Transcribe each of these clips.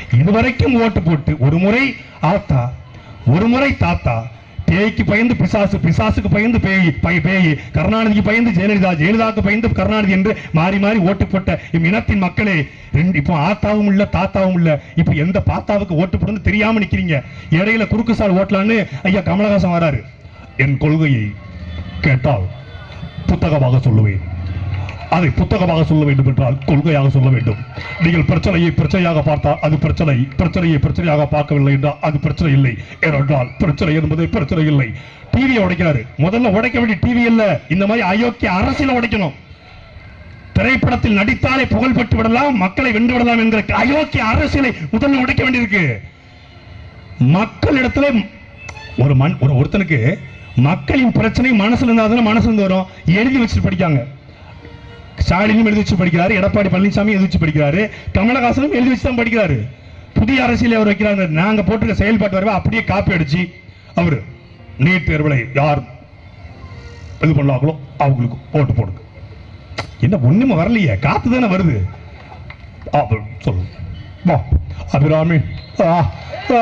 இதுவரைக்கும் ஓட்டு போட்டு ஒரு முறை ஆத்தா ஒரு முறை தாத்தா பேய்க்கு பயந்து பிசாசு பிசாசுக்கு பயந்து பேய் பய பேய் கருணாநிதிக்கு பயந்து ஜெயலலிதா ஜெயலலிதாவுக்கு பயந்து கருணாநிதி என்று மாறி மாறி ஓட்டு போட்ட இம் இனத்தின் மக்களே ரெண்டு இப்போ ஆத்தாவும் இல்ல தாத்தாவும் இல்ல இப்போ எந்த பாத்தாவுக்கு ஓட்டு போடுன்னு தெரியாம நிக்கிறீங்க இடையில குறுக்கு சால் ஓட்டலான்னு ஐயா கமலஹாசன் வராரு என் கொள்கையை கேட்டால் புத்தகமாக சொல்லுவேன் அதை புத்தகமாக சொல்ல வேண்டும் என்றால் கொள்கையாக சொல்ல வேண்டும் நீங்கள் பிரச்சனையை பிரச்சனையாக பார்த்தால் அது பிரச்சனை பிரச்சனையை பிரச்சனையாக பார்க்கவில்லை என்றால் அது பிரச்சனை இல்லை ஏனென்றால் பிரச்சனை என்பது பிரச்சனை இல்லை டிவியை உடைக்கிறாரு முதல்ல உடைக்க வேண்டிய டிவி இல்ல இந்த மாதிரி அயோக்கிய அரசியல உடைக்கணும் திரைப்படத்தில் நடித்தாலே புகழ் பெற்று விடலாம் மக்களை வென்று விடலாம் என்கிற அயோக்கிய அரசியலை முதல்ல உடைக்க வேண்டியிருக்கு மக்களிடத்துல ஒரு மண் ஒரு ஒருத்தனுக்கு மக்களின் பிரச்சனை மனசுல இருந்தா தானே மனசுல இருந்து வரும் எழுதி வச்சுட்டு படிக்காங்க ஸ்டாலினும் எழுதி வச்சு படிக்கிறாரு எடப்பாடி பழனிசாமி எழுதி வச்சு படிக்கிறாரு கமலஹாசனும் எழுதி வச்சு தான் படிக்கிறாரு புதிய அரசியல் அவர் வைக்கிறாங்க நாங்க போட்டிருக்க செயல்பாட்டு வரவை அப்படியே காப்பி அடிச்சு அவரு நீட் தேர்வுகளை யார் இது பண்ணாங்களோ அவங்களுக்கு ஓட்டு போடுங்க என்ன ஒண்ணுமே வரலையே காத்து தானே வருது ஆ, சொல்லு வா அபிராமி ஆ, ஆ.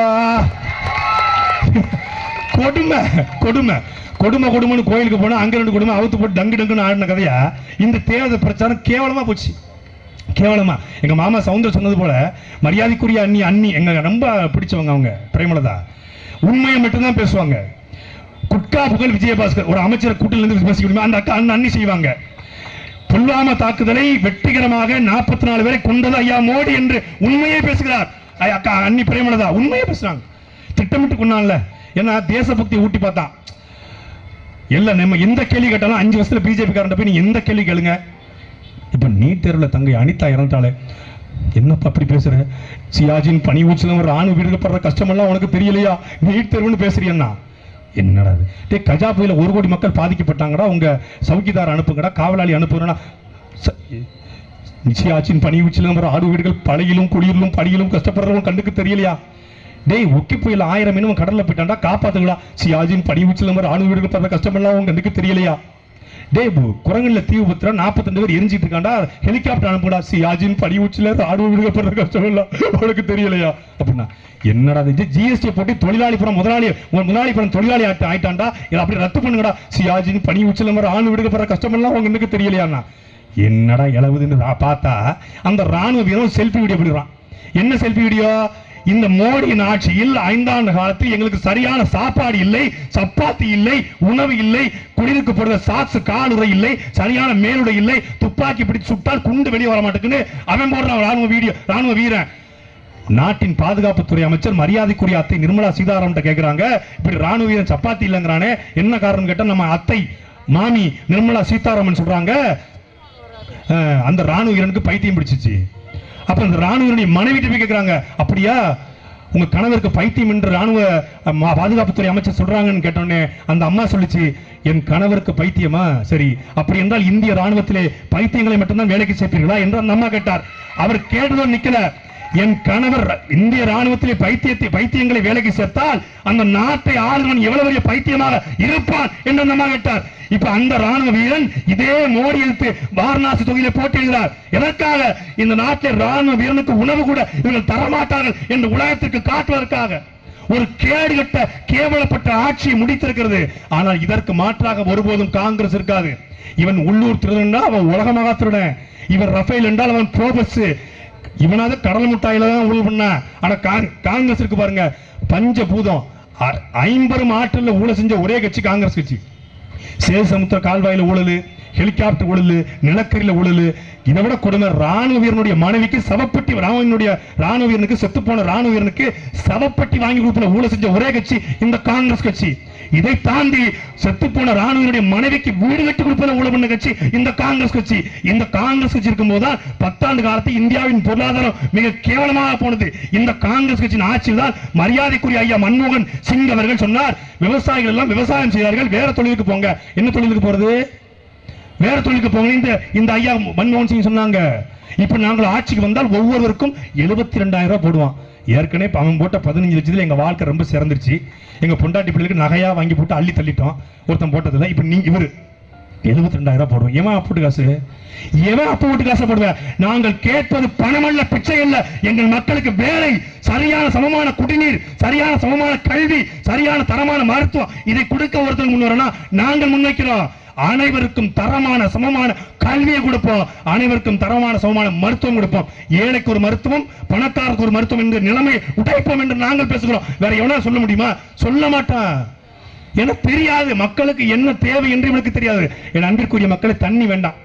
கொடுமை கொடுமை கொடுமை கொடுமைன்னு கோயிலுக்கு போனா அங்க ரெண்டு கொடுமை அவுத்து போட்டு டங்கு டங்குன்னு ஆடின கதையா இந்த தேர்தல் பிரச்சாரம் கேவலமா போச்சு கேவலமா எங்க மாமா சவுந்தர் சொன்னது போல மரியாதைக்குரிய அண்ணி அண்ணி எங்க ரொம்ப பிடிச்சவங்க அவங்க பிரேமலதா உண்மையை மட்டும்தான் பேசுவாங்க குட்கா புகழ் விஜயபாஸ்கர் ஒரு அமைச்சர் கூட்டில இருந்து விமர்சிக்க அந்த அக்கா அந்த அண்ணி செய்வாங்க புல்வாமா தாக்குதலை வெற்றிகரமாக 44 நாலு பேரை கொண்டது ஐயா மோடி என்று உண்மையை பேசுகிறார் ஐயா, அக்கா அன்னி பிரேமலதா உண்மையை பேசுறாங்க திட்டமிட்டு கொண்டான்ல ஏன்னா தேசபக்தி ஊட்டி பார்த்தான் எல்லாம் நம்ம எந்த கேள்வி கேட்டாலும் அஞ்சு வருஷத்துல பிஜேபி காரண்ட போய் நீங்க எந்த கேள்வி கேளுங்க இப்ப நீட் தேர்வுல தங்கை அனிதா இறந்துட்டாளே என்னப்பா அப்படி பேசுற சியாஜின் பனி ஊச்சலும் ராணுவ வீடுகள் படுற கஷ்டமெல்லாம் உனக்கு தெரியலையா நீட் தேர்வுன்னு பேசுறியன்னா என்னடா இது டேய் கஜா புயல ஒரு கோடி மக்கள் பாதிக்கப்பட்டாங்கடா உங்க சவுக்கிதார் அனுப்புங்கடா காவலாளி அனுப்புங்கடா ச- நிச்சயாச்சின் பனி உச்சிலும் ஆடு வீடுகள் பழையிலும் குடியிலும் படியிலும் கஷ்டப்படுறவங்க கண்ணுக்கு தெரியலையா டேய் ஒக்கி புயல் ஆயிரம் மினிமம் கடல்ல போயிட்டாண்டா காப்பாத்துங்களா சியாஜின் பனி உச்சிலும் ஆடு வீடுகள் படுற கஷ்டமெல்லாம் உங்க கண்ணுக்கு தெரியலையா டேய் பு- குரங்குல தீ விபத்துல 42 பேர் எரிஞ்சிட்டு இருக்காண்டா ஹெலிகாப்டர் அனுப்புடா சியாஜின் பனி உச்சில ஆடு வீடுகள் படுற கஷ்டமெல்லாம் உனக்கு தெரியலையா அப்படின்னா என்னடா இது ஜிஎஸ்டி போட்டு தொழிலாளி புறம் முதலாளி உங்க முதலாளி புறம் தொழிலாளி ஆட்ட ஆயிட்டாண்டா இதை அப்படி ரத்து பண்ணுங்கடா சியாஜின் பனி உச்சில மாதிரி ஆணு வீடுகள் படுற கஷ்டமெல்லாம் உங்க கண்ணுக்கு தெரியலையாண்ணா என்னடா இளவுதுன்னு நான் பார்த்தா அந்த ராணுவ வீரன் செல்ஃபி வீடியோ பண்ணிடுறான் என்ன செல்ஃபி வீடியோ இந்த மோடியின் ஆட்சியில் ஐந்தாண்டு காலத்தில் எங்களுக்கு சரியான சாப்பாடு இல்லை சப்பாத்தி இல்லை உணவு இல்லை குடியிருக்க போடுற சாக்ஸ் காலுறை இல்லை சரியான மேலுடை இல்லை துப்பாக்கி பிடிச்சு சுட்டால் குண்டு வெளியே வர மாட்டேங்குன்னு அவன் போடுறான் ராணுவ வீடியோ ராணுவ வீரன் நாட்டின் பாதுகாப்புத்துறை அமைச்சர் மரியாதைக்குரிய அத்தை நிர்மலா சீதாராமன் கேக்குறாங்க இப்படி ராணுவ வீரன் சப்பாத்தி இல்லைங்கிறானே என்ன காரணம் கேட்டா நம்ம அத்தை மாமி நிர்மலா சீதாராமன் சொல்றாங்க அஹ், அந்த ராணுவ வீரனுக்கு பைத்தியம் பிடிச்சிச்சு அப்ப அந்த ராணுவ வீரனுடைய மனைவிட்டு போய் கேக்குறாங்க அப்படியா உங்க கணவருக்கு பைத்தியம் என்று ராணுவ அஹ், மா- பாதுகாப்புத்துறை அமைச்சர் சொல்றாங்கன்னு கேட்டோன்னே அந்த அம்மா சொல்லுச்சு என் கணவருக்கு பைத்தியமா சரி அப்படி என்றால் இந்திய ராணுவத்திலே பைத்தியங்களை மட்டும்தான் வேலைக்கு சேர்ப்பீர்களா என்று அந்த அம்மா கேட்டார் அவர் கேட்டதும் நிக்கல என் கணவர் இந்திய ராணுவத்திலே பைத்தியத்தை பைத்தியங்களை வேலைக்கு சேர்த்தால் அந்த நாட்டை ஆளுநன் எவ்வளவு பெரிய பைத்தியமாக இருப்பான் என்று அந்த அம்மா கேட்டார் இப்ப அந்த ராணுவ வீரன் இதே மோடி எடுத்து வாரணாசி தொகுதியில போட்டியிடுகிறார் எதற்காக இந்த நாட்டில் ராணுவ வீரனுக்கு உணவு கூட இவர்கள் தரமாட்டார்கள் என்று உலகத்திற்கு காட்டுவதற்காக ஒரு கேடுகட்ட கேவலப்பட்ட ஆட்சியை முடித்திருக்கிறது ஆனால் இதற்கு மாற்றாக ஒருபோதும் காங்கிரஸ் இருக்காது இவன் உள்ளூர் திருடனா அவன் உலகமாக திருடன் இவன் ரஃபேல் என்றால் அவன் போபஸ் இவனாவது கடல் முட்டாயில தான் ஊழல் பண்ணா ஆனா காங்- காங்கிரஸ் இருக்கு பாருங்க பஞ்சபூதம் அ- ஐம்பெரும் ஆற்றல்ல ஊழல் செஞ்ச ஒரே கட்சி காங்கிரஸ் கட்சி சேசமுத்திர கால்வாயில ஊழல் ஹெலிகாப்டர் ஊழல் நிலக்கரியில ஊழல் இதை விட கொடுமை ராணுவ வீரனுடைய மனைவிக்கு சவப்பட்டி ராணுவனுடைய ராணுவ வீரனுக்கு செத்து போன ராணுவ வீரனுக்கு சவப்பட்டி வாங்கி கொடுத்த ஊழல் செஞ்ச ஒரே கட்சி இந்த காங்கிரஸ் கட்சி இதை தாண்டி செத்து போன ராணுவனுடைய மனைவிக்கு வீடு கட்டி கொடுப்பதில் ஊழல் பண்ண கட்சி இந்த காங்கிரஸ் கட்சி இந்த காங்கிரஸ் கட்சி இருக்கும்போது தான் பத்தாண்டு காலத்தில் இந்தியாவின் பொருளாதாரம் மிக கேவலமாக போனது இந்த காங்கிரஸ் கட்சியின் ஆட்சியில் தான் மரியாதைக்குரிய ஐயா மன்மோகன் சிங் அவர்கள் சொன்னார் விவசாயிகள் எல்லாம் விவசாயம் செய்தார்கள் வேற தொழிலுக்கு போங்க என்ன தொழிலுக்கு போறது வேற தொழிலுக்கு போங்க இந்த இந்த ஐயா மன்மோகன் சிங் சொன்னாங்க இப்ப நாங்கள் ஆட்சிக்கு வந்தால் ஒவ்வொருவருக்கும் எழுபத்தி ரெண்டாயிரம் ரூபாய் போடுவான் ஏற்கனவே இப்ப அவன் போட்ட பதினஞ்சு லட்சத்துல எங்க வாழ்க்கை ரொம்ப சிறந்துருச்சு எங்க பொண்டாட்டி பிள்ளைகளுக்கு நகையா வாங்கி போட்டு அள்ளி தள்ளிட்டோம் ஒருத்தன் போட்டதுல இப்ப நீ இவரு எழுபத்தி ரெண்டாயிரம் போடுவோம் எவன் அப்போட்டு காசு எவன் அப்போ வீட்டு காசு போடுவேன் நாங்கள் கேட்பது பணமல்ல பிச்சை அல்ல எங்கள் மக்களுக்கு வேலை சரியான சமமான குடிநீர் சரியான சமமான கல்வி சரியான தரமான மருத்துவம் இதை கொடுக்க ஒருத்தர் முன் வரனா நாங்கள் முன்வைக்கிறோம் அனைவருக்கும் தரமான சமமான கல்வியை கொடுப்போம் அனைவருக்கும் தரமான சமமான மருத்துவம் கொடுப்போம் ஏழைக்கு ஒரு மருத்துவம் பணக்காரருக்கு ஒரு மருத்துவம் என்ற நிலைமை உடைப்போம் என்று நாங்கள் பேசுகிறோம் வேற எவனா சொல்ல முடியுமா சொல்ல மாட்டான் எனக்கு தெரியாது மக்களுக்கு என்ன தேவை என்று இவனுக்கு தெரியாது என் அன்பிற்குரிய மக்களை தண்ணி வேண்டாம்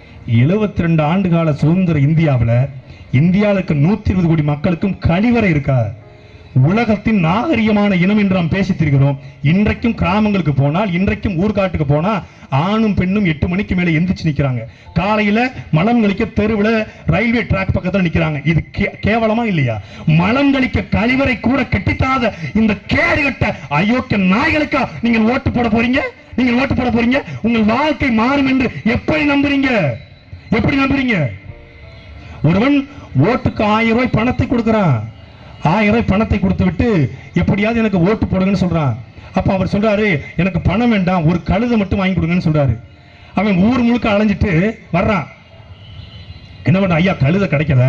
72 ரெண்டு ஆண்டு கால சுதந்திர இந்தியாவில் இந்தியாவுக்கு நூத்தி இருபது கோடி மக்களுக்கும் கழிவறை இருக்கா உலகத்தின் நாகரிகமான இனம் என்று நாம் பேசித் திரிகிறோம் இன்றைக்கும் கிராமங்களுக்கு போனால் இன்றைக்கும் ஊர்காட்டுக்கு போனா ஆணும் பெண்ணும் எட்டு மணிக்கு மேல எந்திரிச்சு நிக்கிறாங்க காலையில மலம் கழிக்க தெருவுல ரயில்வே ட்ராக் பக்கத்துல நிக்கிறாங்க இது கே- கேவலமா இல்லையா மலம் கழிக்க கழிவறை கூட கெட்டித்தாத இந்த கேடுகட்ட அயோக்கிய நாய்களுக்கா நீங்கள் ஓட்டு போட போறீங்க நீங்கள் ஓட்டு போட போறீங்க உங்கள் வாழ்க்கை மாறும் என்று எப்படி நம்புறீங்க எப்படி நம்புறீங்க ஒருவன் ஓட்டுக்கு ஆயிரம் ரூபாய் பணத்தை கொடுக்கிறான் ஆயிரம் ரூபாய் பணத்தை கொடுத்து விட்டு எப்படியாவது எனக்கு ஓட்டு போடுங்கன்னு சொல்றான் அப்ப அவர் சொல்றாரு எனக்கு பணம் வேண்டாம் ஒரு கழுதை மட்டும் வாங்கி கொடுங்கன்னு சொல்றாரு அவன் ஊர் முழுக்க அலைஞ்சிட்டு வர்றான் என்ன பண்ண ஐயா கழுதை கிடைக்கல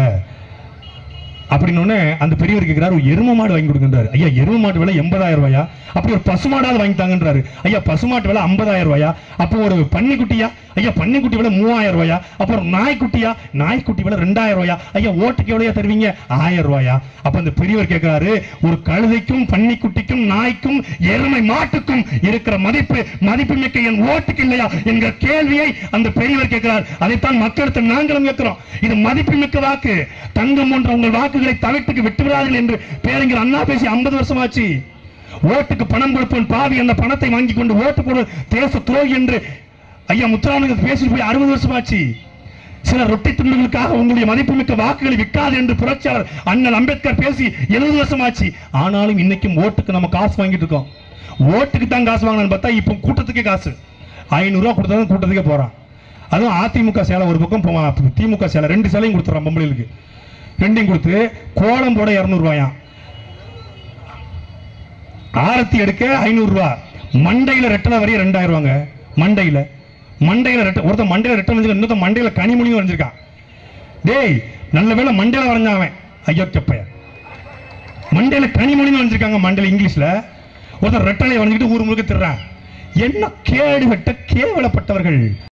அப்படின்னு அந்த பெரியவர் கேட்கிறாரு ஒரு எரும மாடு வாங்கி கொடுக்கின்றாரு ஐயா எரும மாடு விலை எண்பதாயிரம் ரூபாயா அப்படி ஒரு பசுமாடாவது வாங்கி தாங்கன்றாரு ஐயா பசுமாட்டு விலை ஐம்பதாயிரம் ரூபாயா அப்போ ஒரு பன்னிக்குட்டியா ஐயா பன்னிக்குட்டி விலை மூவாயிரம் ரூபாயா அப்புறம் நாய்க்குட்டியா நாய்க்குட்டி விலை ரெண்டாயிரம் ரூபாயா ஐயா ஓட்டுக்கு எவ்வளவு தருவீங்க ஆயிரம் ரூபாயா அப்ப அந்த பெரியவர் கேட்கிறாரு ஒரு கழுதைக்கும் பன்னிக்குட்டிக்கும் நாய்க்கும் எருமை மாட்டுக்கும் இருக்கிற மதிப்பு மதிப்பு மிக்க என் ஓட்டுக்கு இல்லையா என்கிற கேள்வியை அந்த பெரியவர் கேட்கிறார் அதைத்தான் மக்களிடத்தில் நாங்களும் கேட்கிறோம் இது மதிப்பு மிக்க வாக்கு தங்கம் போன்ற உங்கள் வாக்குகளை தவிட்டுக்கு விட்டுவிடாதீர்கள் என்று பேரறிஞர் அண்ணா பேசி 50 வருஷமாச்சு ஓட்டுக்கு பணம் கொடுப்பவன் பாவி அந்த பணத்தை வாங்கி கொண்டு ஓட்டு போடுவது தேச துரோகி என்று ஐயா முத்துராமலிங்க பேசி போய் அறுபது வருஷமாச்சு சில ரொட்டி துண்டுகளுக்காக உங்களுடைய மதிப்புமிக்க வாக்குகளை விற்காது என்று புரட்சியாளர் அண்ணல் அம்பேத்கர் பேசி எழுபது வருஷமாச்சு ஆனாலும் இன்னைக்கும் ஓட்டுக்கு நம்ம காசு வாங்கிட்டு இருக்கோம் ஓட்டுக்கு தான் காசு வாங்கணும்னு பார்த்தா இப்போ கூட்டத்துக்கே காசு ஐநூறு ரூபா கொடுத்தா தான் கூட்டத்துக்கே போறான் அதுவும் அதிமுக சேலை ஒரு பக்கம் போ- திமுக சேலை ரெண்டு சேலையும் கொடுத்துறான் பொம்பளைகளுக்கு ரெண்டையும் கொடுத்து கோலம் போட இரநூறுவாயாம் ஆரத்தி எடுக்க ஐநூறு ரூபா மண்டையில ரெட்டலை வரைய ரெண்டாயிரம் ரூபாங்க மண்டையில மண்டையில ரெட்ட ஒருத்தன் மண்டையில ரெட்டை வந்து இன்னொருத்தன் மண்டையில கனிமொழியும் வரைஞ்சிருக்கான் டேய் நல்ல வேளை மண்டையில வரைஞ்சான் அவன் ஐயோ கெப்பைய மண்டையில கனிமொழின்னு வரைஞ்சிருக்காங்க மண்டையில இங்கிலீஷ்ல ஒருத்தன் ரெட்டலை வரைஞ்சிக்கிட்டு ஊர் முழுக்க திடுறான் என்ன கேடு வெட்ட கேவலப்பட்டவர்கள்